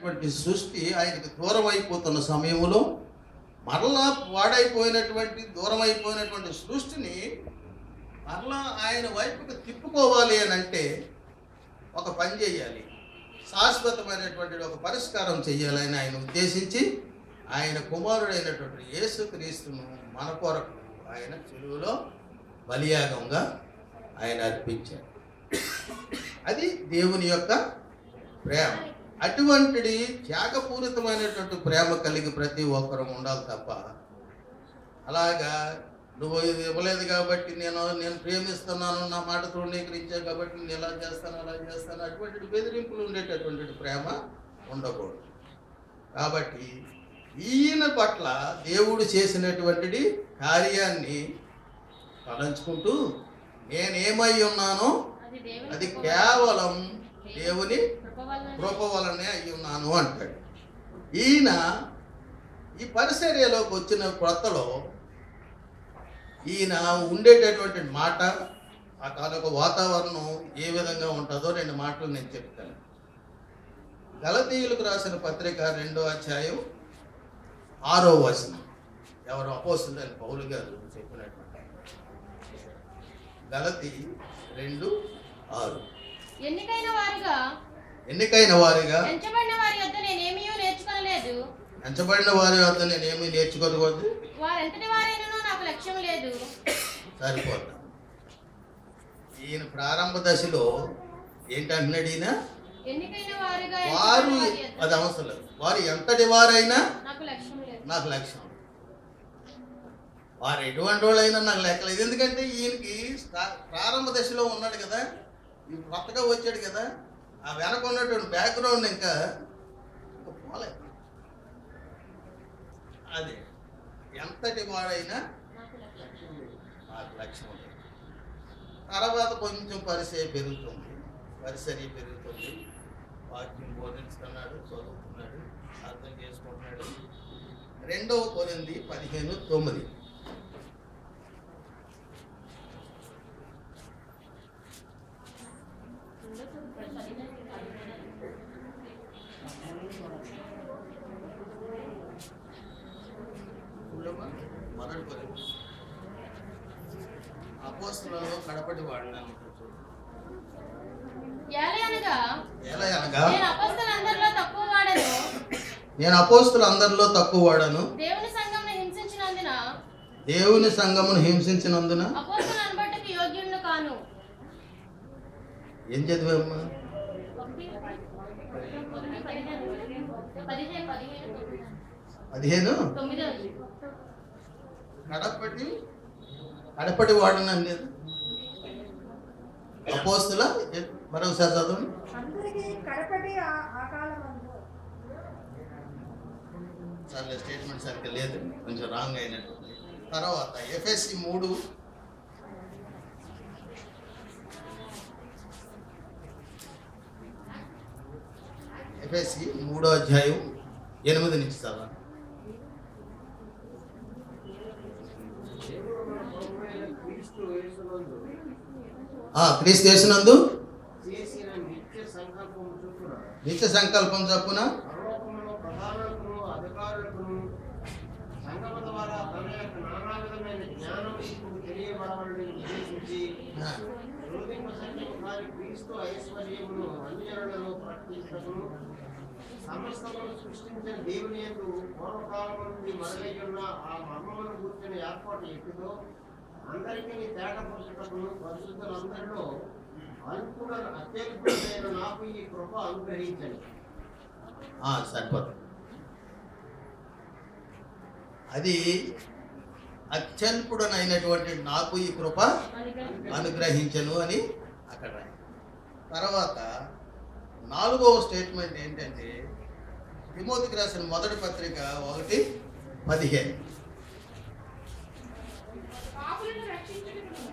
పాడైపోయినటువంటి సృష్టి ఆయనకి దూరం అయిపోతున్న సమయంలో మరలా పాడైపోయినటువంటి దూరం అయిపోయినటువంటి సృష్టిని మరలా ఆయన వైపుకి తిప్పుకోవాలి అని అంటే ఒక పని చేయాలి శాశ్వతమైనటువంటి ఒక పరిష్కారం చేయాలని ఆయన ఉద్దేశించి ఆయన కుమారుడైనటువంటి యేసుక్రీస్తును మన కొరకు ఆయన చెరువులో బలియాగంగా ఆయన అర్పించారు అది దేవుని యొక్క ప్రేమ అటువంటిది త్యాగపూరితమైనటువంటి ప్రేమ కలిగి ప్రతి ఒక్కరూ ఉండాలి తప్ప అలాగా నువ్వు ఇది ఇవ్వలేదు కాబట్టి నేను నేను ప్రేమిస్తున్నాను నా మాట తృణీకరించాను కాబట్టి నేను ఇలా చేస్తాను అలా చేస్తాను అటువంటి బెదిరింపులు ఉండేటటువంటి ప్రేమ ఉండకూడదు కాబట్టి ఈయన పట్ల దేవుడు చేసినటువంటిది కార్యాన్ని తలంచుకుంటూ నేనేమై ఉన్నానో అది దేవుని అది కృప కేవలం దేవుని కృప వలననే కృప వలనే అయి ఉన్నాను అంటాడు ఈయన ఈ పరిచర్యలోకి వచ్చిన కొత్తలో ఈయన ఉండేటటువంటి మాట ఆ తాలూకు వాతావరణం ఏ విధంగా ఉంటుందో రెండు మాటలు నేను చెప్తాను గలతీయులకు రాసిన పత్రిక రెండో అధ్యాయం ఆరో వచనం ఎవరు అపోస్తుందని పౌలు గారు చెప్పినటువంటి గలతి రెండు ఆరు ఎన్నికైన వారుగా ఎన్నికైన వారిగా ఎంచబడిన వారి యొద్ద నేనేమీ నేర్చుకోలేదు ఎంచబడిన వారి వద్ద నేనేమి నేర్చుకోకూడదు వారెంతటి వారైనను నాకు లక్ష్యం లేదు సరిపోతాం ఈయన ప్రారంభ దశలో ఏంటంటున్నాడు ఈయన ఎన్నికైన వారుగా వారు ఎంచబడిన వారి యొద్ద అది అవసరం లేదు వారు ఎంతటి వారైనా నాకు లక్ష్యం లేదు నాకు లక్ష్యం వారు ఎటువంటి వాళ్ళైనా నాకు లెక్కలేదు ఎందుకంటే ఈయనకి స్టా- ప్రారంభ దశలో ఉన్నాడు కదా ఈ కొత్తగా వచ్చాడు కదా ఆ వెనక ఉన్నటువంటి బ్యాక్గ్రౌండ్ ఇంకా ఇంకా పోలేదు అదే ఎంతటి వాడైనా నాకు లక్ష్యం నాకు లక్ష్యం ఉంది తర్వాత కొంచెం పరిచయం పెరుగుతుంది పరిసరి పెరుగుతుంది వాక్యం బోధిస్తున్నాడు చదువుతున్నాడు అర్థం చేసుకుంటున్నాడు రెండవ కొరింది పదిహేను తొమ్మిది ఫుల్లుగా మొదటి కొరింది అపోస్తులలో కడపటి వాడిని ఏలే అనగా ఎలా అనగా నేను అపస్తులందరిలో తక్కువ వాడను నేను అపోస్తులు అందరిలో తక్కువ వాడను దేవుని సంఘంను హింసించినందున దేవుని సంఘమును హింసించినందున అపోస్తుల అనబట్టకు యోగ్యుడు కాను ఏం చదివామ్మా ఒకటి పదిహేను పదిహేను పదిహేను తొమ్మిదో కడపటి కడపటి వాడనని లేదు అపోస్తుల ఏ- మరొకసారి చదవండి అందరికీ కడపటి ఆ- ఆ కాలమందు సర్లే స్టేట్మెంట్ సరిగ్గా లేదు కొంచెం రాంగ్ అయినట్టు తర్వాత ఎఫ్ఎస్సి మూడు ఎఫ్ఎస్సి మూడో అధ్యాయం ఎనిమిది నుంచి చదవండి క్రీస్తు యేసునందు ఆ, క్రీస్తు చేసినందు చేసిన నిత్య సంకల్పము చొప్పున నిత్య సంకల్పం చొప్పున పరలోకములో ప్రధానులకు అధికారులకు సంగమ ద్వారా తన యొక్క నానా విధమైన జ్ఞానం ఇప్పుడు తెలియబడవాలని ఉద్దేశించి ఆ, శోధింప సత్యము కాని క్రీస్తు ఐశ్వర్యమును అన్యరులలో ప్రకటించటము సమస్తమును సృష్టించిన దేవుని యందు పూర్వకాలం నుండి మరుగైయున్న ఆ మర్మమును కూర్చుని ఏర్పాటు ఎట్టుతో అందరికీ తేటపరచుటకును పరిశుద్ధులందరిలో అల్పుడ అత్యల్పుడైన నాకు ఈ కృప అనుగ్రహించండి ఆ, సరిపోతుంది అది అత్యల్పుడనైనటువంటి నాకు ఈ కృప అనుగ్రహించను అని అక్కడ రాయి తర్వాత నాలుగవ స్టేట్మెంట్ ఏంటంటే తిమోతికి రాసిన మొదటి పత్రిక ఒకటి పదిహేను పాపులను రక్షించుటకును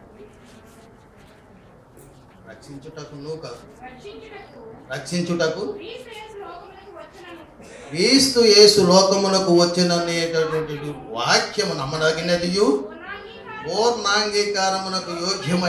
రక్షించుటకు నువ్వు కాదు రక్షించుటకు రక్షించుటకు క్రీస్తు యేసు లోకమునకు వచ్చినను క్రీస్తు యేసు లోకమునకు వచ్చిననేటటువంటి వాక్యము నమ్మదగినదియు పూర్ణాంగీకారం పూర్ణాంగీకారమునకు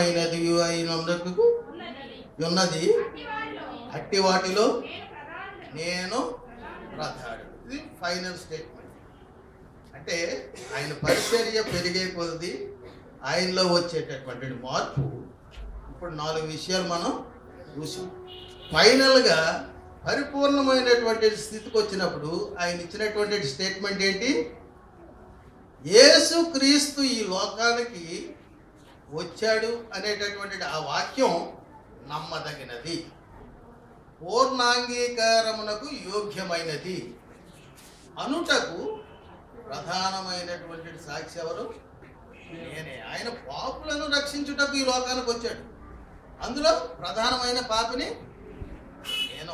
యోగ్యమైనది అయినందుకు ఉన్నది ఉన్నది అట్టి వారిలో అట్టి వాటిలో నేను ప్రధానుడను నేను ప్రధానుడు ఇది ఫైనల్ స్టేట్మెంట్ అంటే ఆయన పరిచర్య పెరిగే కొలది ఆయనలో వచ్చేటటువంటి మార్పు ఇప్పుడు నాలుగు విషయాలు మనం చూసాం ఫైనల్గా పరిపూర్ణమైనటువంటి స్థితికి వచ్చినప్పుడు ఆయన ఇచ్చినటువంటి స్టేట్మెంట్ ఏంటి యేసు క్రీస్తు ఈ లోకానికి వచ్చాడు అనేటటువంటి ఆ వాక్యం నమ్మదగినది పూర్ణాంగీకారమునకు యోగ్యమైనది అనుటకు ప్రధానమైనటువంటి సాక్షి ఎవరు నేనే ఆయన పాపులను రక్షించుటకు ఈ లోకానికి వచ్చాడు అందులో ప్రధానమైన పాపిని నేను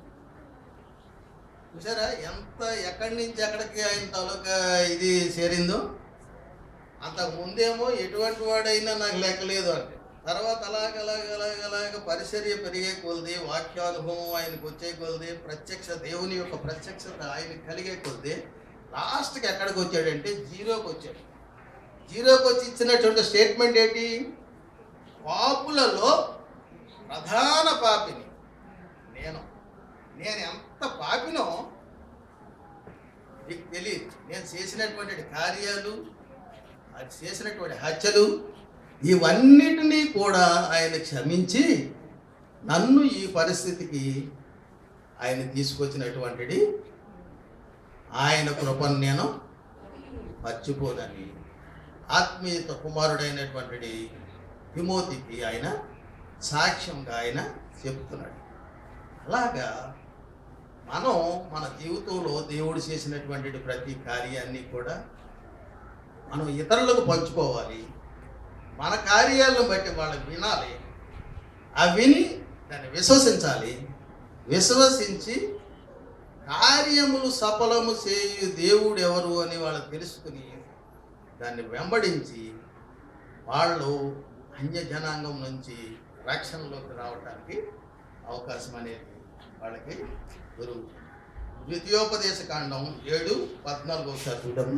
చూసారా ఎంత ఎక్కడి నుంచి ఎక్కడికి ఆయన తాలూకా ఇది చేరిందో అంతకు ముందేమో ఎటువంటి వాడైనా నాకు లెక్కలేదు అంటే తర్వాత అలాగ అలాగ అలాగ అలాగ పరిచర్య పెరిగే కొలది వాక్యానుభవం ఆయనకు వచ్చే కొలది ప్రత్యక్ష దేవుని యొక్క ప్రత్యక్షత ఆయనకు కలిగే కొలది లాస్ట్కి ఎక్కడికి వచ్చాడంటే జీరోకి వచ్చాడు జీరోకి వచ్చి ఇచ్చినటువంటి స్టేట్మెంట్ ఏంటి పాపులలో ప్రధాన పాపిని నేను నేను ఎంత పాపినో నీకు తెలియదు నేను చేసినటువంటి కార్యాలు అది చేసినటువంటి హత్యలు ఇవన్నిటినీ కూడా ఆయన క్షమించి నన్ను ఈ పరిస్థితికి ఆయన తీసుకొచ్చినటువంటిది ఆయన కృపను నేను మర్చిపోదని ఆత్మీయత కుమారుడైనటువంటి తిమోతికి ఆయన సాక్ష్యంగా ఆయన చెప్తున్నాడు అలాగా మనం మన జీవితంలో దేవుడు చేసినటువంటి ప్రతి కార్యాన్ని కూడా మనం ఇతరులకు పంచుకోవాలి మన కార్యాలను బట్టి వాళ్ళకి వినాలి ఆ విని దాన్ని విశ్వసించాలి విశ్వసించి కార్యములు సఫలము చేయు దేవుడు ఎవరు అని వాళ్ళకి తెలుసుకుని దాన్ని వెంబడించి వాళ్ళు అన్య జనాంగం నుంచి రక్షణలోకి రావడానికి అవకాశం అనేది వాళ్ళకి దొరుకుతుంది ద్వితీయోపదేశ కాండం ఏడు పద్నాలుగు ఒకసారి చూడము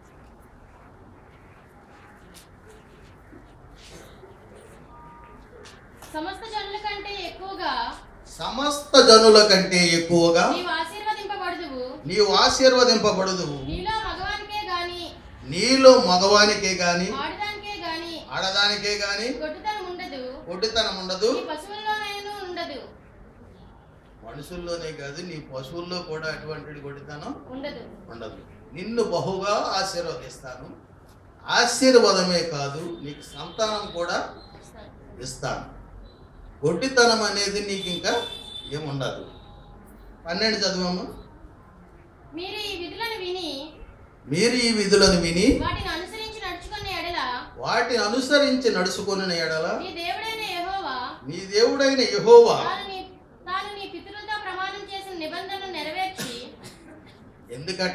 సమస్త జనుల కంటే ఎక్కువగా సమస్త జనుల కంటే ఎక్కువగా నీవు ఆశీర్వదింపబడుదువు నీవు ఆశీర్వదింపబడదు నీలో మగవానికే గాని నీలో మగవానికే గాని ఆడదానికే గాని ఆడదానికే గాని గొడ్డుతనం ఉండదు ఒడ్డితనం ఉండదు నీ పశువుల్లోనైనా ఉండదు మనుషుల్లోనే కాదు నీ పశువుల్లో కూడా అటువంటి గొడ్డితనం ఉండదు ఉండదు నిన్ను బహుగా ఆశీర్వదిస్తాను ఆశీర్వాదమే కాదు నీకు సంతానం కూడా ఇస్తాను గొడ్డితనం అనేది నీకు ఇంకా ఏముండదు పన్నెండు చదువమ్మా మీరు ఈ విధులను విని మీరు ఈ విధులను విని వాటిని అనుసరించి నడుచుకున్న ఎడల వాటిని అనుసరించి నడుచుకుని ఎడల నీ దేవుడైన యెహోవా నీ దేవుడైన యెహోవా తాను నీ తాను నీ పితరులతో ప్రమాణం చేసిన నిబంధనను నెరవేర్చి ఎందుకట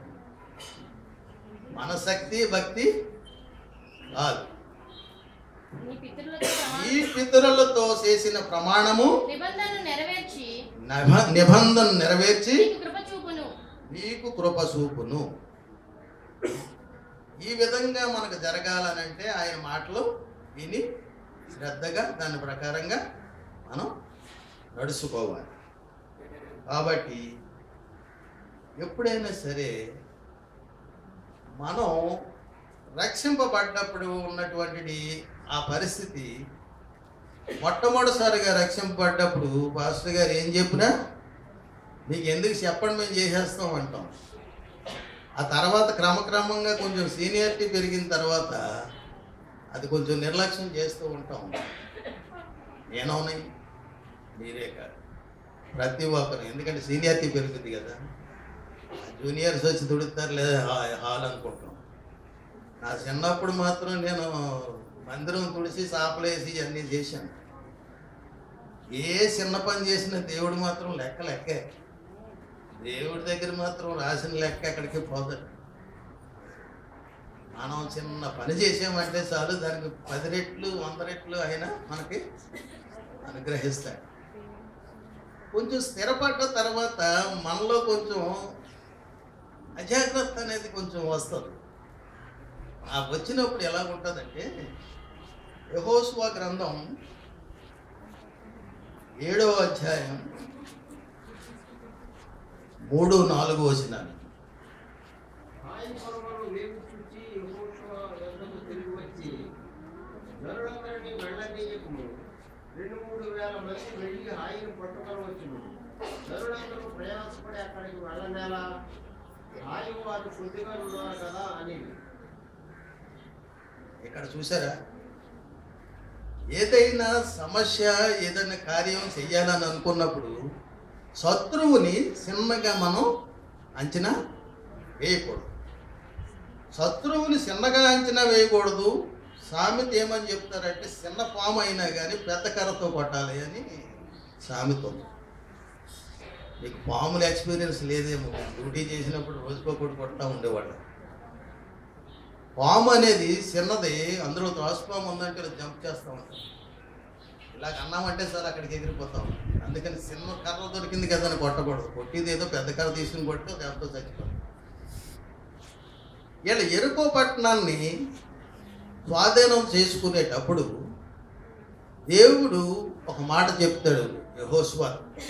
మన శక్తి భక్తి కాదు నీ పితరులతో ఈ ప్రమాణం పితరులతో చేసిన ప్రమాణము నిబంధనను నెరవేర్చి నిబ- నిబంధన నెరవేర్చి నీకు కృప చూపును నీకు కృప చూపును ఈ విధంగా మనకు జరగాలనంటే ఆయన మాటలు విని శ్రద్ధగా దాని ప్రకారంగా మనం నడుచుకోవాలి కాబట్టి ఎప్పుడైనా సరే మనం రక్షింపబడ్డప్పుడు ఉన్నటువంటి ఆ పరిస్థితి మొట్టమొదటిసారిగా రక్షింపబడ్డప్పుడు పాస్టర్ గారు ఏం చెప్పినా మీకు ఎందుకు చెప్పండి మేము చేసేస్తాం అంటాం ఆ తర్వాత క్రమక్రమంగా కొంచెం సీనియారిటీ పెరిగిన తర్వాత అది కొంచెం నిర్లక్ష్యం చేస్తూ ఉంటాం నేనవునాయి మీరే కాదు ప్రతి ఒక్కరు ఎందుకంటే సీనియారిటీ పెరుగుతుంది కదా జూనియర్స్ వచ్చి తుడుతారు లేదా హా- హాల్ అనుకుంటాం నా చిన్నప్పుడు మాత్రం నేను మందిరం తుడిసి సాపలేసి అన్నీ చేశాను ఏ చిన్న పని చేసినా దేవుడు మాత్రం లెక్క లెక్కే దేవుడి దగ్గర మాత్రం రాసిన లెక్క ఎక్కడికి పోతాడు మనం చిన్న పని చేసామంటే చాలు దానికి పది రెట్లు వంద రెట్లు అయినా మనకి అనుగ్రహిస్తాడు కొంచెం స్థిరపడ్డ తర్వాత మనలో కొంచెం అజాగ్రత్త అనేది కొంచెం వస్తుంది ఆ వచ్చినప్పుడు ఎలా ఉంటుందంటే యహోస్వా గ్రంథం ఏడవ అధ్యాయం మూడు నాలుగు వచనాలు ఆయన పొలమును వేగు చూచి యెహోషువ యొద్దకు తిరిగి వచ్చి జనులందరినీ వెళ్ళనీయకుము రెండు మూడు వేల మంది వెళ్ళి హాయిని పట్టుకొని వచ్చును జనులందరూ ప్రయాసపడి అక్కడికి వెళ్ళనేలా హాయి వారు శుద్ధిగా ఉన్నారు కదా అని ఇక్కడ చూసారా ఏదైనా సమస్య ఏదైనా కార్యం చెయ్యాలని అనుకున్నప్పుడు శత్రువుని చిన్నగా మనం అంచనా వేయకూడదు శత్రువుని చిన్నగా అంచనా వేయకూడదు సామెత ఏమని చెప్తారంటే చిన్న పాము అయినా కానీ పెద్ద కర్రతో కొట్టాలి అని సామెత ఉంది మీకు పాముల ఎక్స్పీరియన్స్ లేదేమో డ్యూటీ చేసినప్పుడు రోజుకోకూడదు కొడతా ఉండేవాళ్ళు పాము అనేది చిన్నది అందులో త్రాసుపాము ఉందంటే ఇలా జంప్ చేస్తూ ఉంటాం ఇలాగ అన్నామంటే సార్ అక్కడికి ఎగిరిపోతాం అందుకని చిన్న కర్ర దొరికింది కదా అని కొట్టకూడదు కొట్టింది ఏదో పెద్ద కర్ర తీసుకుని కొడితే దాంతో చచ్చిపోతాం వీళ్ళ ఎరుకో పట్టణాన్ని స్వాధీనం చేసుకునేటప్పుడు దేవుడు ఒక మాట చెప్తాడు యహోస్వా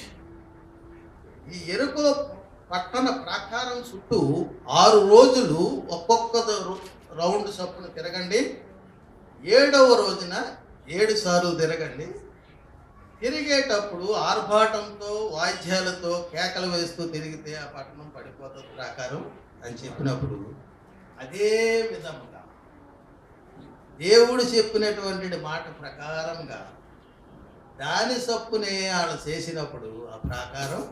ఈ ఎరుకో పట్టణ ప్రాకారం చుట్టూ ఆరు రోజులు ఒక్కొక్క ద- రౌండ్ చొప్పున తిరగండి ఏడవ రోజున ఏడు సార్లు తిరగండి తిరిగేటప్పుడు ఆర్భాటంతో వాయిద్యాలతో కేకలు వేస్తూ తిరిగితే ఆ పట్టణం పడిపోతుంది ప్రాకారం అని చెప్పినప్పుడు అదే విధముగా దేవుడు చెప్పినటువంటి మాట ప్రకారంగా దాని సప్పునే వాళ్ళు చేసినప్పుడు ఆ ప్రాకారం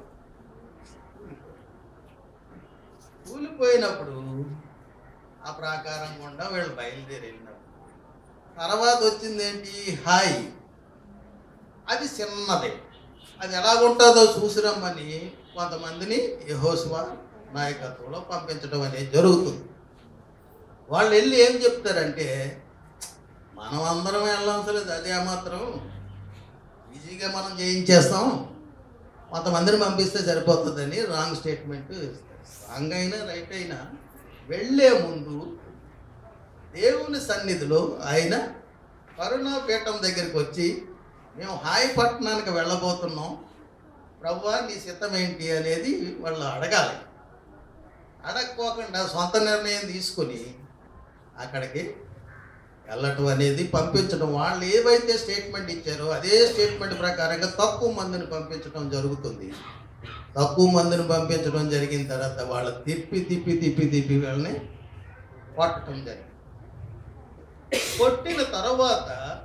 కూలిపోయినప్పుడు ఆ ప్రాకారం గుండా వీళ్ళు బయలుదేరి వెళ్ళినప్పుడు తర్వాత వచ్చింది ఏంటి హాయ్ అది చిన్నది అది ఎలాగుంటుందో చూసిరమ్మని కొంతమందిని యహోస్వా నాయకత్వంలో పంపించడం అనేది జరుగుతుంది వాళ్ళు వెళ్ళి ఏం చెప్తారంటే మనం అందరం వెళ్ళవసలేదు అదే మాత్రం ఈజీగా మనం చేయించేస్తాం కొంతమందిని పంపిస్తే సరిపోతుందని రాంగ్ స్టేట్మెంట్ రాంగ్ అయినా రైట్ అయినా వెళ్ళే ముందు దేవుని సన్నిధిలో ఆయన కరుణాపీఠం దగ్గరికి వచ్చి మేము హాయి పట్టణానికి వెళ్ళబోతున్నాం ప్రవ్వా నీ సిద్ధం ఏంటి అనేది వాళ్ళు అడగాలి అడగకోకుండా సొంత నిర్ణయం తీసుకొని అక్కడికి వెళ్ళటం అనేది పంపించడం వాళ్ళు ఏవైతే స్టేట్మెంట్ ఇచ్చారో అదే స్టేట్మెంట్ ప్రకారంగా తక్కువ మందిని పంపించడం జరుగుతుంది తక్కువ మందిని పంపించడం జరిగిన తర్వాత వాళ్ళు తిప్పి తిప్పి తిప్పి తిప్పి వీళ్ళని కొట్టడం జరిగింది కొట్టిన తర్వాత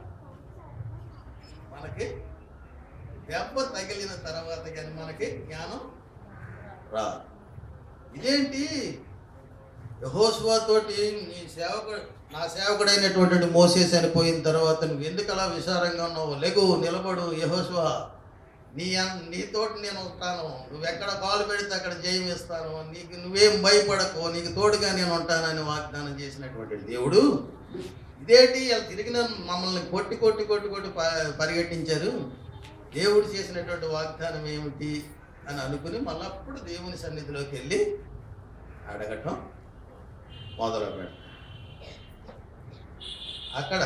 మనకి దెబ్బ తగిలిన తర్వాత కానీ మనకి జ్ఞానం రాదు ఇదేంటి యహోస్వా తోటి నీ సేవకుడు నా సేవకుడైనటువంటి మోసేస్ చనిపోయిన తర్వాత నువ్వు ఎందుకు అలా విచారంగా ఉన్నావు లెగు నిలబడు యహోస్వా నీ అన్- నీతోటి నేను ఉంటాను నువ్వు ఎక్కడ కాలు పెడితే అక్కడ జయం ఇస్తాను నీకు నువ్వేం భయపడకు నీకు తోడుగా నేను ఉంటానని వాగ్దానం చేసినటువంటి దేవుడు ఇదేంటి ఇలా తిరిగిన మమ్మల్ని కొట్టి కొట్టి కొట్టి కొట్టి ప- పరిగెట్టించారు దేవుడు చేసినటువంటి వాగ్దానం ఏమిటి అని అనుకుని మళ్ళీ అప్పుడు దేవుని సన్నిధిలోకి వెళ్ళి అడగటం మొదలు పెడతాం అక్కడ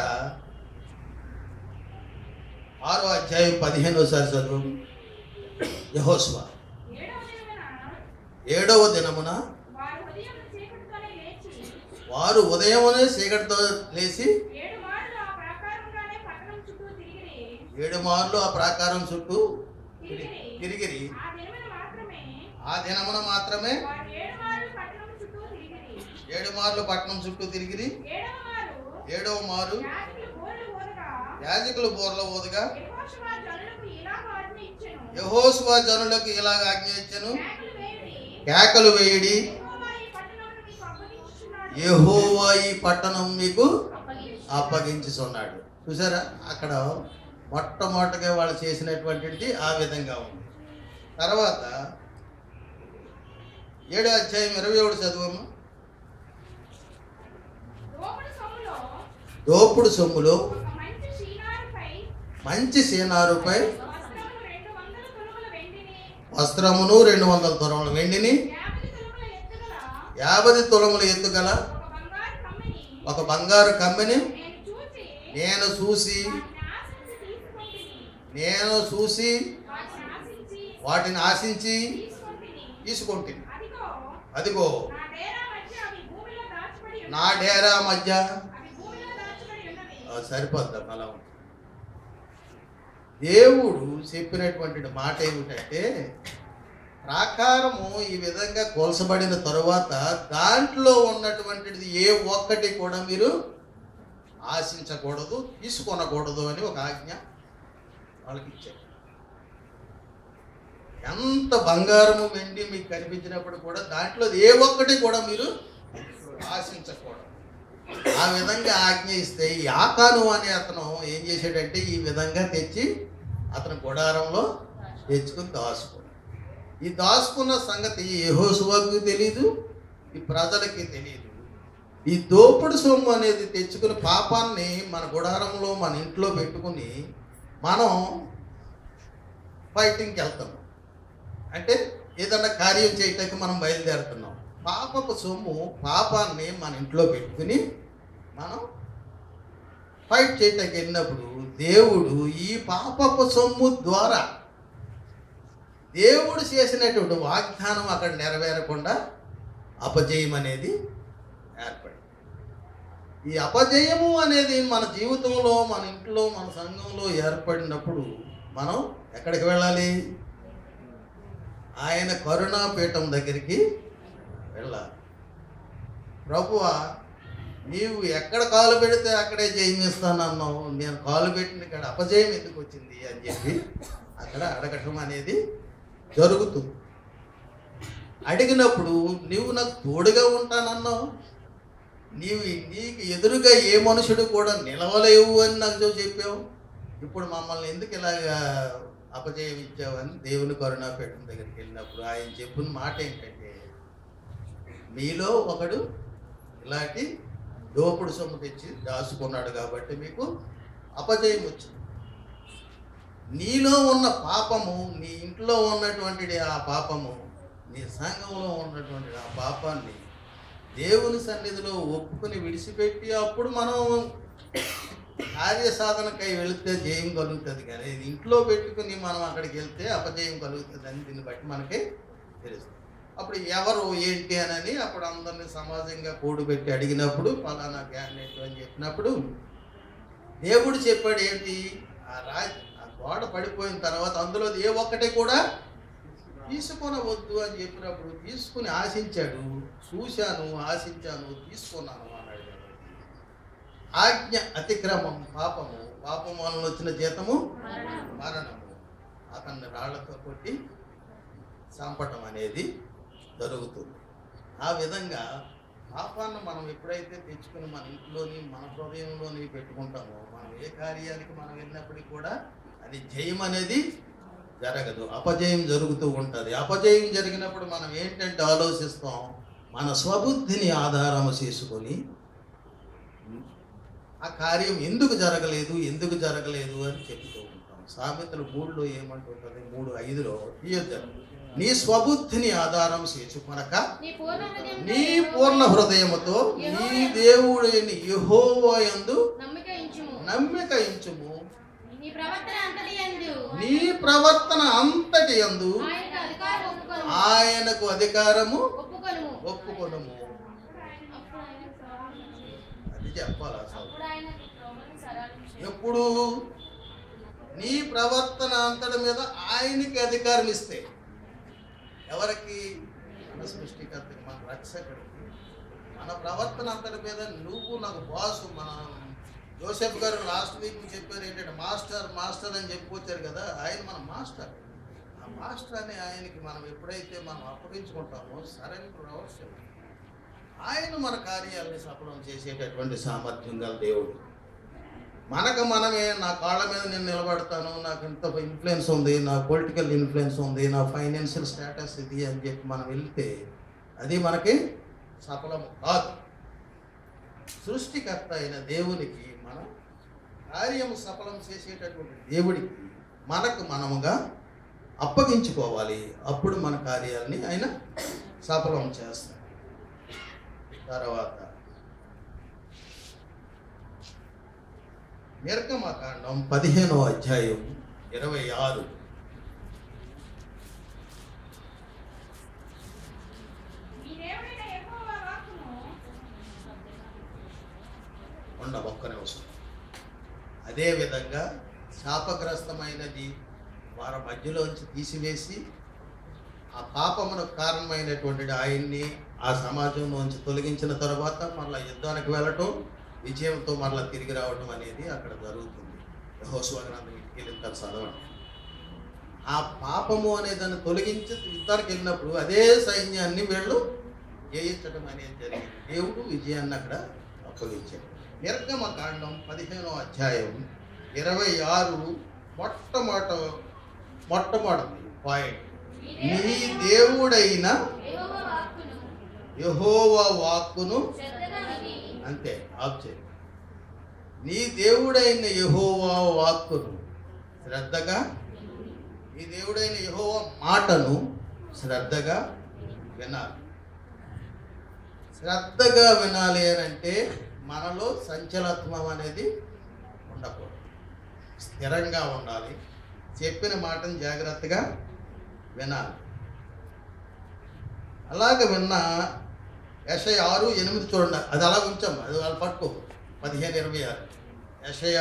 ఆరో అధ్యాయం పదిహేనోసారి చదువు యహోస్వా ఏడవ దినమున ఏడవ దినమున వారు ఉదయం చీకటితోనే లేచి వారు ఉదయమునే చీకటితో లేచి ఏడు మార్లు ఆ ప్రాకారంగానే పట్టణం చుట్టూ తిరిగిరి ఏడు మార్లు ఆ ప్రాకారం చుట్టూ తిరిగిరి తిరిగిరి ఆ దినమున మాత్రమే ఆ దినమున మాత్రమే వారు ఏడు మార్లు పట్టణం చుట్టూ తిరిగిరి ఏడు మార్లు పట్టణం చుట్టూ తిరిగిరి ఏడవ మారు ఏడవ మారు యాజకులు గోళ్ళు ఊదగా యాజకులు బోర్ల ఊదగా యెహోషువ జనులకు ఇలాగ ఆజ్ఞ ఇచ్చెను యహోస్వా జనులకు ఇలాగ ఆజ్ఞ ఇచ్చెను కేకలు వేయుడి కేకలు వేయుడి యెహోవా ఈ పట్టణమును మీకు యెహోవా అప్పగించుచున్నాడు ఈ పట్టణం మీకు అప్పగించుచున్నాడు చూసారా అక్కడ మొట్టమొదటిగా వాళ్ళు చేసినటువంటిది ఆ విధంగా ఉంది తర్వాత ఏడో అధ్యాయం ఇరవై ఏడు చదువము దోపుడు సొమ్ములో దోపుడు సొమ్ములో ఒక మంచి షీనారుపై మంచి సీనారుపై వస్త్రములు రెండు వందల తులముల వెండిని వస్త్రమును రెండు వందల తులముల వెండిని యాభై తులముల ఎత్తుగల యాభై తులముల ఎత్తుగల ఒక బంగారు కమ్మిని ఒక బంగారు కమ్మిని నేను చూసి నేను చూసి వాటిని ఆశించి తీసుకొంటిని నేను చూసి వాటిని ఆశించి వాటిని ఆశించి తీసుకొంటిని తీసుకుంటుంది అదిగో అదిగో నా డేరా మధ్య అవి భూమిలో దాచబడి నా ఉన్నవి. డేరా మధ్య అవి భూమిలో దాచబడి ఉన్నవి ఆ, సరిపోద్దాం అలా ఉంటుంది దేవుడు చెప్పినటువంటి మాట ఏమిటంటే ప్రాకారము ఈ విధంగా కోల్చబడిన తరువాత దాంట్లో ఉన్నటువంటిది ఏ ఒక్కటి కూడా మీరు ఆశించకూడదు తీసుకొనకూడదు అని ఒక ఆజ్ఞ వాళ్ళకి ఇచ్చారు ఎంత బంగారము వెండి మీకు కనిపించినప్పుడు కూడా దాంట్లో ఏ ఒక్కటి కూడా మీరు ఆశించకూడదు ఆ విధంగా ఆజ్ఞ ఇస్తే ఈ ఆకాను అనే అతను ఏం చేశాడంటే ఈ విధంగా తెచ్చి అతను గుడారంలో తెచ్చుకుని దాచుకున్నాడు ఈ దాచుకున్న సంగతి యెహోషువకు తెలీదు ఈ ప్రజలకి తెలియదు ఈ దోపుడు సొమ్ము అనేది తెచ్చుకుని పాపాన్ని మన గుడారంలో మన ఇంట్లో పెట్టుకుని మనం ఫైటింగ్కి వెళ్తాం అంటే ఏదన్నా కార్యం చేయటానికి మనం బయలుదేరుతున్నాం పాపపు సొమ్ము పాపాన్ని మన ఇంట్లో పెట్టుకుని మనం ఫైట్ చేయటానికి వెళ్ళినప్పుడు దేవుడు ఈ పాపపు సొమ్ము ద్వారా దేవుడు చేసినటువంటి వాగ్దానం అక్కడ నెరవేరకుండా అపజయం అనేది ఏర్పడింది ఈ అపజయము అనేది మన జీవితంలో మన ఇంట్లో మన సంఘంలో ఏర్పడినప్పుడు మనం ఎక్కడికి వెళ్ళాలి ఆయన కరుణాపీఠం దగ్గరికి వెళ్ళాలి ప్రభువా నీవు ఎక్కడ కాలు పెడితే అక్కడే జయమిస్తానన్నావు నేను కాలు పెట్టిన ఇక్కడ అపజయం ఎందుకు వచ్చింది అని చెప్పి అక్కడ అడగటం అనేది జరుగుతుంది అడిగినప్పుడు నీవు నాకు తోడుగా ఉంటానన్నావు నీవు నీకు ఎదురుగా ఏ మనుషుడు కూడా నిలవలేవు అని నాకు చెప్పావు ఇప్పుడు మమ్మల్ని ఎందుకు ఇలాగా అపజయం ఇచ్చావని దేవుని కరుణాపీఠం దగ్గరికి వెళ్ళినప్పుడు ఆయన చెప్పిన మాట ఏంటంటే మీలో ఒకడు ఇలాంటి దోపుడు సొమ్ము తెచ్చి దాచుకున్నాడు కాబట్టి మీకు అపజయం వచ్చింది నీలో ఉన్న పాపము నీ ఇంట్లో ఉన్నటువంటి ఆ పాపము నీ సంఘంలో ఉన్నటువంటి ఆ పాపాన్ని దేవుని సన్నిధిలో ఒప్పుకొని విడిచిపెట్టి అప్పుడు మనం కార్య సాధనకై వెళితే జయం కలుగుతుంది కానీ ఇది ఇంట్లో పెట్టుకుని మనం అక్కడికి వెళ్తే అపజయం కలుగుతుంది అని దీన్ని బట్టి మనకి తెలుస్తుంది అప్పుడు ఎవరు ఏంటి అని అప్పుడు అందరిని సమాజంగా కూడుపెట్టి అడిగినప్పుడు ఫలానా క్యాండిడేట్ అని చెప్పినప్పుడు దేవుడు చెప్పాడు ఏంటి ఆ రాజ్ ఆ గోడ పడిపోయిన తర్వాత అందులో ఏ ఒక్కటి కూడా తీసుకొనవద్దు అని చెప్పినప్పుడు తీసుకుని ఆశించాడు చూశాను ఆశించాను తీసుకున్నాను అన్నాడు కాబట్టి ఆజ్ఞ అతిక్రమం పాపము పాపం వలన వచ్చిన జీతము మరణము అతన్ని రాళ్లతో కొట్టి చంపటం అనేది జరుగుతుంది ఆ విధంగా పాపాన్ని మనం ఎప్పుడైతే తెచ్చుకుని మన ఇంట్లోని మన హృదయంలోని పెట్టుకుంటామో మనం ఏ కార్యానికి మనం వెళ్ళినప్పటికీ కూడా అది జయం అనేది జరగదు అపజయం జరుగుతూ ఉంటుంది అపజయం జరిగినప్పుడు మనం ఏంటంటే ఆలోచిస్తాం మన స్వబుద్ధిని ఆధారము చేసుకొని ఆ కార్యం ఎందుకు జరగలేదు ఎందుకు జరగలేదు అని చెప్తూ ఉంటాం సామెతలు మూడులో ఏమంటుంటుంది మూడు ఐదులో తీయొద్దు నీ స్వబుద్ధిని ఆధారం చేసుకొనక నీ పూర్ణ హృదయంతో నీ పూర్ణ హృదయముతో నీ దేవుడైన యెహోవాయందు నమ్మిక ఇంచుము నమ్మిక ఇంచుము నీ ప్రవర్తన అంతటి యందు నీ ప్రవర్తన అంతటి యందు ఆయనకు అధికారం ఒప్పుకొను ఆయనకు అధికారము ఒప్పుకొనుము ఒప్పుకొనుము అప్పుడు ఆయన సరాలం చేయును. అది చెప్పాలి అసలు అప్పుడు ఆయన నీ త్రోవను సరళం చేయును. ఎప్పుడు నీ ప్రవర్తన అంతటి మీద ఆయనకి అధికారం ఇస్తే ఎవరికి మన సృష్టికర్తకి మన రక్షకుడికి మన ప్రవర్తన అంతటి మీద నువ్వు నాకు బాసు మన జోసెఫ్ గారు లాస్ట్ వీక్ చెప్పారు ఏంటంటే మాస్టర్ మాస్టర్ అని చెప్పుకొచ్చారు కదా ఆయన మన మాస్టర్ ఆ మాస్టర్ అని ఆయనకి మనం ఎప్పుడైతే మనం అప్పగించుకుంటామో సరెండర్ అవసరం ఆయన మన కార్యాలని సఫలం చేసేటటువంటి సామర్థ్యం గల దేవుడు మనకు మనమే నా కాళ్ళ మీద నేను నిలబడతాను నాకు ఇంత ఇన్ఫ్లుయెన్స్ ఉంది నా పొలిటికల్ ఇన్ఫ్లుయెన్స్ ఉంది నా ఫైనాన్షియల్ స్టేటస్ ఇది అని చెప్పి మనం వెళ్తే అది మనకి సఫలం కాదు సృష్టికర్త అయిన దేవునికి మనం కార్యము సఫలం చేసేటటువంటి దేవుడికి మనకు మనముగా అప్పగించుకోవాలి అప్పుడు మన కార్యాలని ఆయన సఫలం చేస్తాడు తర్వాత నిర్గమకాండం పదిహేనో అధ్యాయం ఇరవై ఆరు ఉండ ఒక్క నిమిషం అదేవిధంగా శాపగ్రస్తమైనది వారి మధ్యలోంచి తీసివేసి ఆ పాపమునకు కారణమైనటువంటి ఆయన్ని ఆ సమాజంలోంచి తొలగించిన తర్వాత మరలా యుద్ధానికి వెళ్ళటం విజయంతో మరలా తిరిగి రావటం అనేది అక్కడ జరుగుతుంది యెహోషువ గ్రంథం ఇంటికి వెళ్ళిన తర్వాత చదవండి ఆ పాపము అనే దాన్ని తొలగించి యుద్ధానికి వెళ్ళినప్పుడు అదే సైన్యాన్ని వీళ్ళు జయించడం అనేది జరిగింది దేవుడు విజయాన్ని అక్కడ అప్పగించాడు నిర్గమ కాండం పదిహేనో అధ్యాయం ఇరవై ఆరు మొట్టమొదట మొట్టమొదటి పాయింట్ నీ దేవుడైన యెహోవా వాక్కును యహోవా వాక్కును శ్రద్ధగా విని అంతే ఆఫ్ చేయి నీ దేవుడైన యహోవా వాక్కును శ్రద్ధగా నీ దేవుడైన యహోవా మాటను శ్రద్ధగా వినాలి శ్రద్ధగా వినాలి అని అంటే మనలో సంచలత్వం అనేది ఉండకూడదు స్థిరంగా ఉండాలి చెప్పిన మాటను జాగ్రత్తగా వినాలి అలాగ విన్న యషయ ఆరు ఎనిమిది చూడండి అది అలా ఉంచాం అది వాళ్ళు పట్టుకో పదిహేను ఇరవై ఆరు యషయ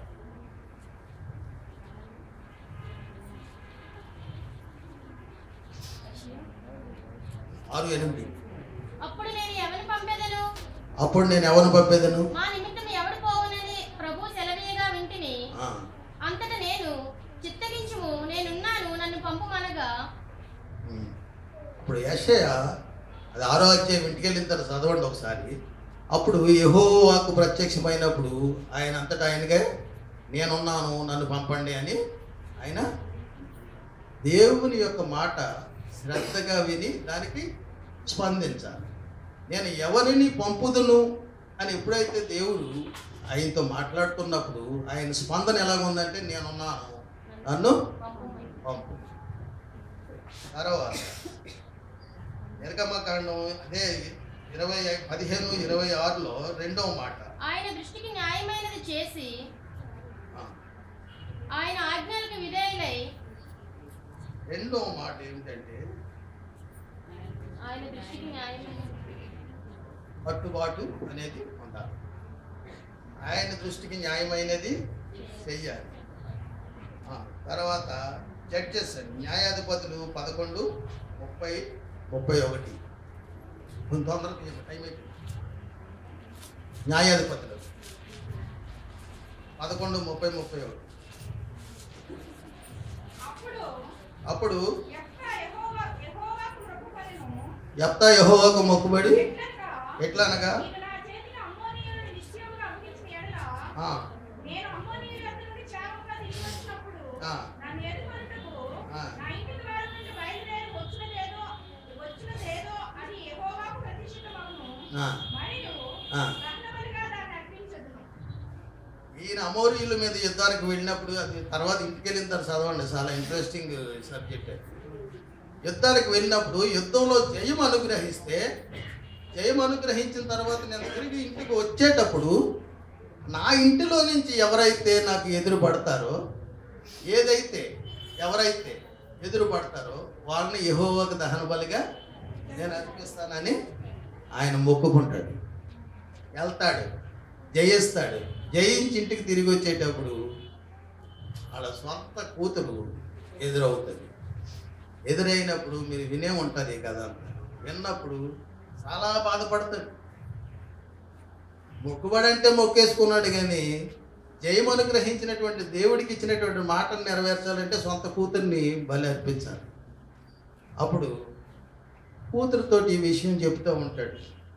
ఆరు ఎనిమిది అప్పుడు నేను ఎవరిని పంపెదను అప్పుడు నేను ఎవరిని పంపేదను మా నిమిత్తం ఎవడు పోవునని ప్రభు సెలవీయగా వింటిని ఆ, అంతట నేను చిత్తగించుము నేనున్నాను నన్ను పంపుమనగా ఉమ్. ఇప్పుడు యషయ అది ఆరో అధ్యాయం ఇంటికి వెళ్ళిన తర్వాత చదవండి ఒకసారి అప్పుడు యహో వాకు ప్రత్యక్షమైనప్పుడు ఆయన అంతటా ఆయనగా నేనున్నాను నన్ను పంపండి అని ఆయన దేవుని యొక్క మాట శ్రద్ధగా విని దానికి స్పందించాలి నేను ఎవరిని పంపుదును అని ఎప్పుడైతే దేవుడు ఆయనతో మాట్లాడుతున్నప్పుడు ఆయన స్పందన ఎలాగుందంటే నేనున్నాను నన్ను పంపుము పంపు తర్వాత నిర్గమ కాండం అదే ఇరవై ఐ- పదిహేను ఇరవై ఆరులో రెండవ మాట ఆయన దృష్టికి న్యాయమైనది చేసి ఆ, ఆయన ఆజ్ఞలకు విధేయులై రెండవ మాట ఏమిటంటే ఆయన దృష్టికి న్యాయమైనది కట్టుబాటు అనేది ఉండాలి ఆయన దృష్టికి న్యాయమైనది చెయ్యాలి ఆ, తర్వాత జడ్జెస్ న్యాయాధిపతులు పదకొండు ముప్పై ముప్పై ఒకటి కొంచెం తొందరగా తీయండి, టైం అయిపోయింది న్యాయాధిపతులు పదకొండు ముప్పై ముప్పై ఒకటి అప్పుడు అప్పుడు యెఫ్తా యెహోవా యెహోవాకు మొక్కుకొనెను. ఎత్త యహోవాకు మొక్కుబడి ఎట్లనగా, ఎట్లా అనగా నీవు నా చేతికి అమ్మోనీయులను నిశ్చయముగా అప్పగించిన ఎడల, ఆ, నేను అమ్మోనీయుల యొద్ద నుండి క్షేమంగా తిరిగి వచ్చినప్పుడు, ఆ. నన్ను ఎదుర్కొనుటకు ఆ. నా ఇంటి ద్వారం నుండి బయలుదేరి వచ్చినదేదో వచ్చినదేదో అది యెహోవాకు ప్రతిష్ఠితమగును. ఆ, మరియు ఆ. దహనబలిగా దాన్ని అర్పించదును. ఈయన అమోరీల మీద యుద్ధానికి వెళ్ళినప్పుడు అది తర్వాత ఇంటికి వెళ్ళిన తర్వాత చదవండి చాలా ఇంట్రెస్టింగ్ సబ్జెక్ట్ యుద్ధానికి వెళ్ళినప్పుడు యుద్ధంలో జయం అనుగ్రహిస్తే జయం అనుగ్రహించిన తర్వాత నేను తిరిగి ఇంటికి వచ్చేటప్పుడు నా ఇంటిలో నుంచి ఎవరైతే నాకు ఎదురు పడతారో ఏదైతే ఎవరైతే ఎదురు పడతారో వాళ్ళని యహోవకు దహన బలిగా నేను అర్పిస్తానని ఆయన మొక్కుకుంటాడు వెళ్తాడు జయిస్తాడు జయించి ఇంటికి తిరిగి వచ్చేటప్పుడు వాళ్ళ సొంత కూతురు ఎదురవుతుంది ఎదురైనప్పుడు మీరు వినే ఉంటుంది కదా విన్నప్పుడు చాలా బాధపడతాడు మొక్కుబడి అంటే మొక్కేసుకున్నాడు కానీ జయం అనుగ్రహించినటువంటి దేవుడికి ఇచ్చినటువంటి మాటను నెరవేర్చాలంటే సొంత కూతుర్ని బలి అర్పించాలి అప్పుడు కూతురుతోటి ఈ విషయం చెప్తూ ఉంటాడు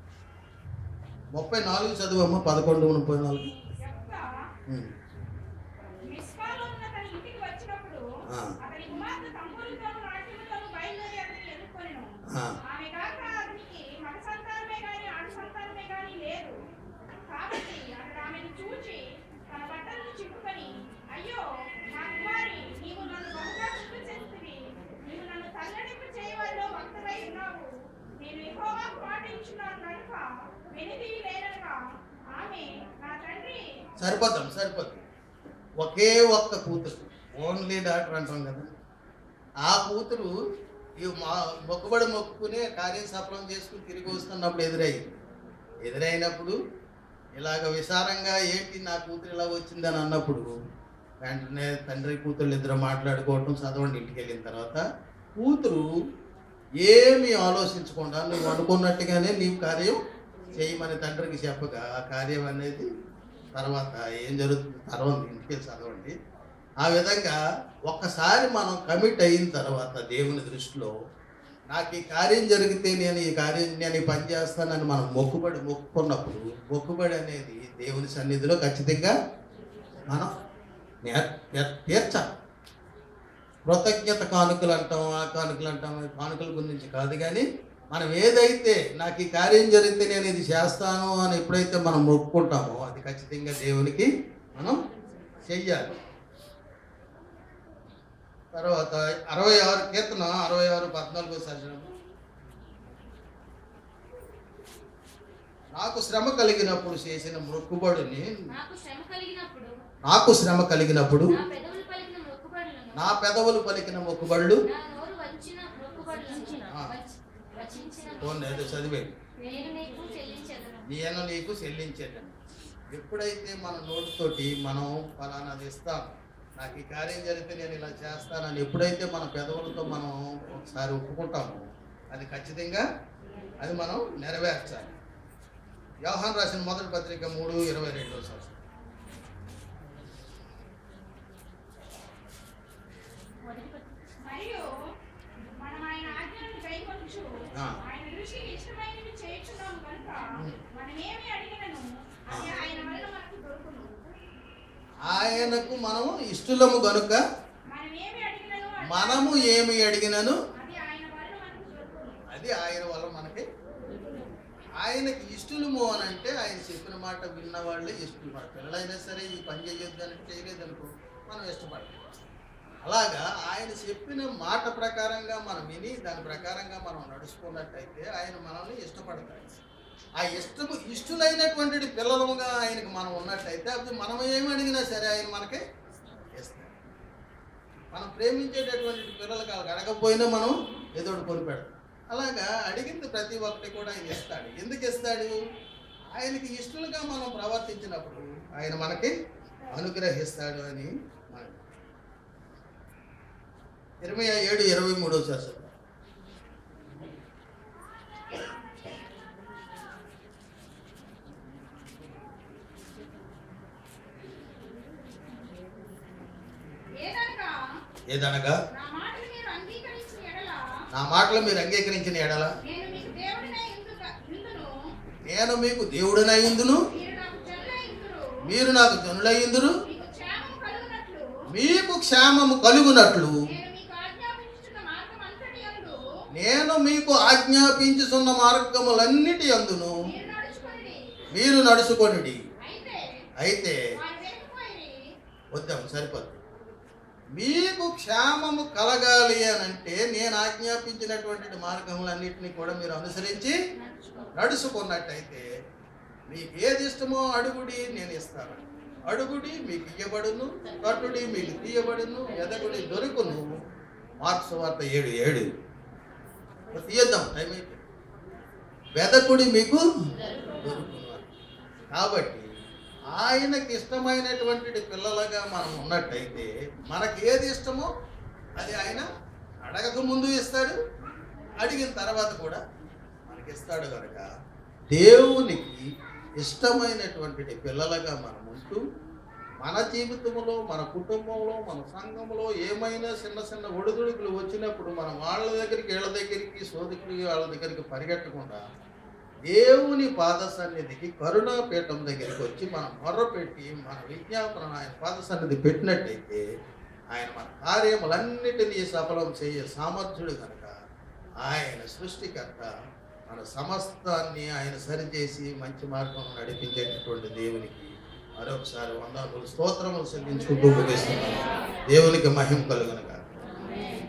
ముప్పై నాలుగు చదువమ్మ పదకొండు ముప్పై నాలుగు యెఫ్తా ఉమ్. మిస్పాలో ఉన్న తన ఇంటికి వచ్చినప్పుడు ఆ. అతని కుమార్తె తంబూరుతోను నాట్యముతోను బయలుదేరి అతన్ని ఎదుర్కొనెను. ఆ. ఆమె కాక అతనికి మగ సంతానమే గాని ఆడ సంతానమే గాని లేదు కాబట్టి అతడు ఆమెను చూచి తన బట్టలను చింపుకొని అయ్యో నా కుమారి నీవు నన్ను బహుగా శుద్ధి చేస్తువి నీవు నన్ను తల్లడింపు చేయవల్లో భక్తులై ఉన్నావు నేను యెహోవాకు మాట ఇచ్చున్నాను కనుక వెనుదిరి లేనగా ఆమె నా తండ్రి సరిపోతాం సరిపోతాం ఒకే ఒక్క కూతురు ఓన్లీ డాక్టర్ అంటాం కదా ఆ కూతురు ఈ మా మొక్కుబడి మొక్కుకుని కార్యం సఫలం చేసుకుని తిరిగి వస్తున్నప్పుడు ఎదురయ్యింది ఎదురైనప్పుడు ఇలాగ విసారంగా ఏంటి నా కూతురు ఇలా వచ్చిందని అన్నప్పుడు వెంటనే తండ్రి కూతురు ఇద్దరు మాట్లాడుకోవటం చదవండి ఇంటికి వెళ్ళిన తర్వాత కూతురు ఏమీ ఆలోచించకుండా నువ్వు అనుకున్నట్టుగానే నీవు కార్యం చేయమని తండ్రికి చెప్పగా ఆ కార్యం అనేది తర్వాత ఏం జరుగుతుంది తర్వాత ఇంటికి వెళ్ళి చదవండి ఆ విధంగా ఒక్కసారి మనం కమిట్ అయిన తర్వాత దేవుని దృష్టిలో నాకు ఈ కార్యం జరిగితే నేను ఈ కార్యం నేను ఈ పని చేస్తానని మనం మొక్కుబడి మొక్కుకున్నప్పుడు మొక్కుబడి అనేది దేవుని సన్నిధిలో ఖచ్చితంగా మనం నేర్- నేర్- తీర్చాలి కృతజ్ఞత కానుకలు అంటాం ఆ కానుకలు అంటాం ఈ కానుకల గురించి కాదు కానీ మనం ఏదైతే నాకు ఈ కార్యం జరిగితే నేను ఇది చేస్తాను అని ఎప్పుడైతే మనం మొక్కుకుంటామో అది ఖచ్చితంగా దేవునికి మనం చెయ్యాలి తర్వాత అరవై ఆరు కీర్తన అరవై ఆరు పద్నాలుగో సర్జనం నాకు శ్రమ కలిగినప్పుడు చేసిన మొక్కుబడిని నాకు శ్రమ కలిగినప్పుడు నాకు శ్రమ కలిగినప్పుడు నా పెదవులు పలికిన మొక్కుబడులను నా పెదవులు పలికిన మొక్కుబళ్ళు నా నోరు వంచిన మొక్కుబడులను ఆ. వచ్- వచించిన పోనీ ఏదో చదివే నేను నీకు చెల్లించెదను నేను నీకు చెల్లించేటను ఎప్పుడైతే మన నోటితోటి మనం ఫలానాది ఇస్తాం నాకు ఈ కార్యం జరిగితే నేను ఇలా చేస్తానని ఎప్పుడైతే మన పెదవులతో మనం ఒకసారి ఒప్పుకుంటామో అది ఖచ్చితంగా అది మనం నెరవేర్చాలి వ్యవహాన్ రాసిన మొదటి పత్రిక మూడు ఇరవై రెండో సంవత్సరం మొదటి పత్రిక. మరియు మనం ఆయన ఆజ్ఞలను కైకొనుచు ఆ. ఆయన దృష్టికి ఇష్టమైనవి చేయుచున్నాము కనుక ఉం. మనం ఏమి అడిగినను అది ఆయన వలన మనకు దొరుకును ఆయనకు మనము ఇష్టలము గనుక మనం ఏమి అడిగినను అది- మనము ఏమి అడిగినను అది ఆయన వలన మనకు దొరుకును అది ఆయన వల్ల మనకి ఆయనకి ఇష్టలము అని అంటే ఆయన చెప్పిన మాట విన్న వాళ్ళే ఇష్టలు మన పిల్లలైనా సరే ఈ పని చేయొద్దు అని చేయలేదు అనుకో మనం ఇష్టపడతాం అలాగా ఆయన చెప్పిన మాట ప్రకారంగా మనం విని దాని ప్రకారంగా మనం నడుచుకున్నట్టయితే ఆయన మనల్ని ఇష్టపడతాడు ఆ ఇష్టము ఇష్టలైనటువంటి పిల్లలుగా ఆయనకి మనం ఉన్నట్టయితే అవి మనం ఏమి అడిగినా సరే ఆయన మనకి ఇస్తాడు మనం ప్రేమించేటటువంటి పిల్లలకి వాళ్ళకి అడగకపోయినా మనం ఏదో ఒకటి కొనిపెడతాం అలాగా అడిగింది ప్రతి ఒక్కటి కూడా ఆయన ఇస్తాడు ఎందుకు ఇస్తాడు ఆయనకి ఇష్టలుగా మనం ప్రవర్తించినప్పుడు ఆయన మనకి అనుగ్రహిస్తాడు అని మనం ఇరవై ఏడు ఇరవై మూడో శాసనం ఏదనగా ఏదనగా నా మాటలు మీరు అంగీకరించిన ఎడల నా మాటలు మీరు అంగీకరించిన ఎడల నేను మీకు దేవుడినై ఇందుక ఇందును నేను మీకు దేవుడినయ్యిందును మీరు నాకు జనులై ఇందురు మీరు నాకు జనులయ్యిందురు మీకు క్షేమం కలుగునట్లు మీకు క్షేమము కలుగునట్లు నేను మీకు ఆజ్ఞాపించుచున్న మార్గం అంతటి యందు నేను మీకు ఆజ్ఞాపించుతున్న మార్గములన్నిటి అందును మీరు నడుచుకొని మీరు నడుచుకొనిడి అయితే అయితే వారు వెనుకపోయి వద్దాం సరిపోద్ది మీకు క్షేమము కలగాలి అని అంటే నేను ఆజ్ఞాపించినటువంటి మార్గములన్నింటినీ కూడా మీరు అనుసరించి నడుచుకున్నట్టయితే మీకు ఏది ఇష్టమో అడుగుడి నేను ఇస్తాను అడుగుడి మీకు ఇయ్యబడును కట్టుడి మీకు తీయబడును ఎదగుడి దొరుకును మార్క్స్ వార్త ఏడు ఏడు తీయద్దాం టైం అయితే వెదకుడి మీకు దొరుకును అని. కాబట్టి ఆయనకి ఇష్టమైనటువంటి పిల్లలుగా మనం ఉన్నట్టయితే మనకి ఏది ఇష్టమో అది ఆయన అడగక ముందు ఇస్తాడు అడిగిన తర్వాత కూడా మనకి ఇస్తాడు కనుక దేవునికి ఇష్టమైనటువంటి పిల్లలుగా మనం ఉంటూ మన జీవితంలో మన కుటుంబంలో మన సంఘంలో ఏమైనా చిన్న చిన్న ఒడిదుడుకులు వచ్చినప్పుడు మనం వాళ్ళ దగ్గరికి వీళ్ళ దగ్గరికి సోదకులకి వాళ్ళ దగ్గరికి పరిగెట్టకుండా దేవుని పాద సన్నిధికి కరుణాపీఠం దగ్గరికి వచ్చి మనం మొర్రపెట్టి మన విజ్ఞాపన ఆయన పాద సన్నిధి పెట్టినట్టయితే ఆయన మన కార్యములన్నిటినీ సఫలం చేయ సామర్థ్యుడు కనుక ఆయన సృష్టికర్త మన సమస్తాన్ని ఆయన సరిచేసి మంచి మార్గం నడిపించేటటువంటి దేవునికి మరొకసారి వందనములు స్తోత్రములు చెల్లించుకుంటూ ముగిస్తున్నాను దేవునికి మహిమ కలుగునగా ఆమేన్.